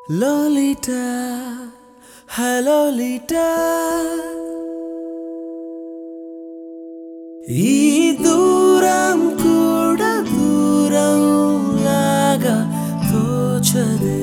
లోలిటా hello లీటా ఈ దూరం కూడా దూరం లాగా తోచదే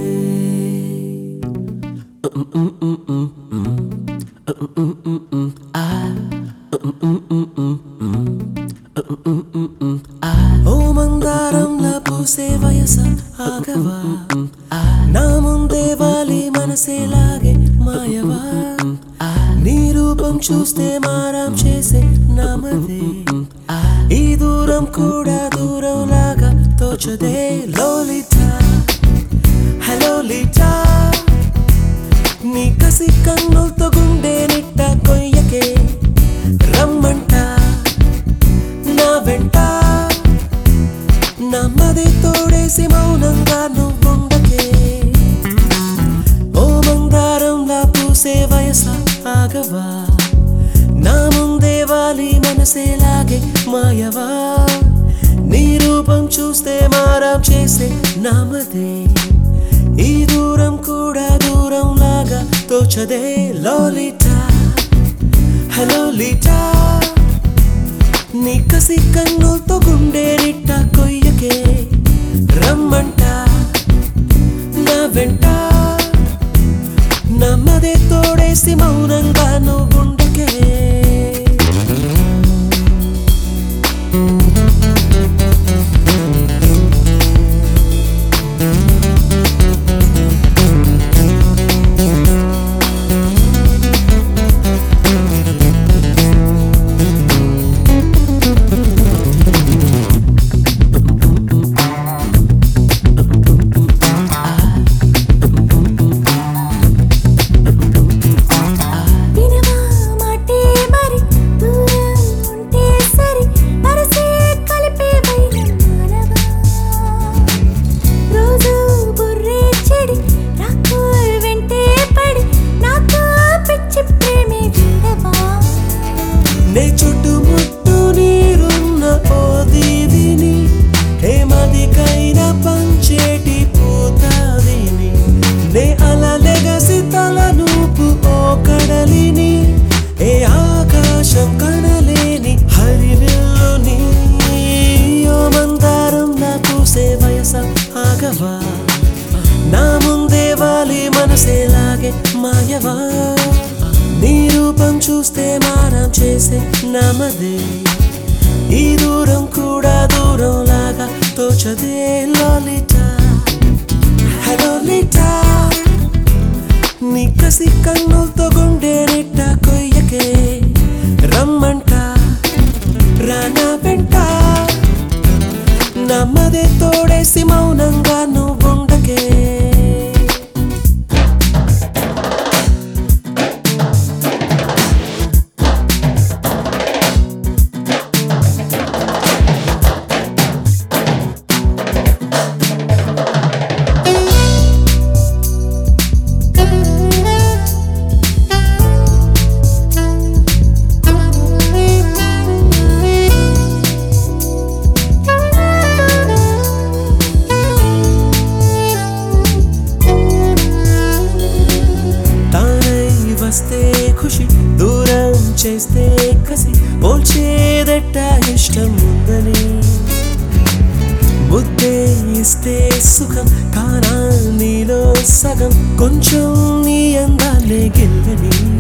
ఓ మందారంలా పూసే వయస ఆగవా నా ముందే వాలి మనసేలాగే మాయవా నీ రూపం చూస్తే మారం చేసే నామదే ఈ దూరం కూడా దూరం లాగా తోచదే లోలిటా హలో లీటా నీ కసి కన్నులతో గుండె నిట్ట కొయ్యకే రమ్మంట నా వెంట నమ్మది తోడేసి మౌనంగా నువ్వుండకే ఓ మందారంలా పూసే వయస ఆగవా నా ముందే వాలి మనసేలాగే మాయవా నీ రూపం చూస్తే మారం చేసే నామదే ఈ దూరం కూడా దూరం లాగా తోచదే లోలిటా హలో లీటా నీ కసి కన్నులతో గుండె నిట్ట కొయ్యకే రమ్మంట నా వెంట నమ్మదే తోడేసి మౌనంగా నువ్వుండకే వినవా మాటే మరి దూరం ఉంటే సరి మనసే కలిపే వైనం మానవా రోజు బుర్రే చెడి నాకు వెంటే పడి నాకు పిచ్చి ప్రేమే వీడవా నే చుట్టుముట్టు నీరున్న ఓ దీవిని ఏమదికైనా పంచేటి పోతావిని నే అలలెగసి తల నూపు ఓ కడలిని ఏ ఆకాశం కనలేని హరివిల్లుని ఓ మందారం నా పూసే వయస ఆగవా నా ముందే వాలి మనసేలాగే మాయవా నీ రూపం చూస్తే మారం చేసే నమదే ఈ దూరం కూడా దూరం లాగా తోచదే లోలిటా హలో లీటా నీ కసి కన్నులతో గుండె నిట్ట కొయ్యకే రమ్మంట రానా వెంట నమ్మదే తోడేసి మౌనంగా నువ్వుండకే తానై వస్తే ఖుషి దూరం చేస్తే కసి పోల్చేదట్ట ఇష్టం ఉందని ముద్దే ఇస్తే సుఖం కానా నీలో సగం కొంచెం నీ అందాలే గెలవని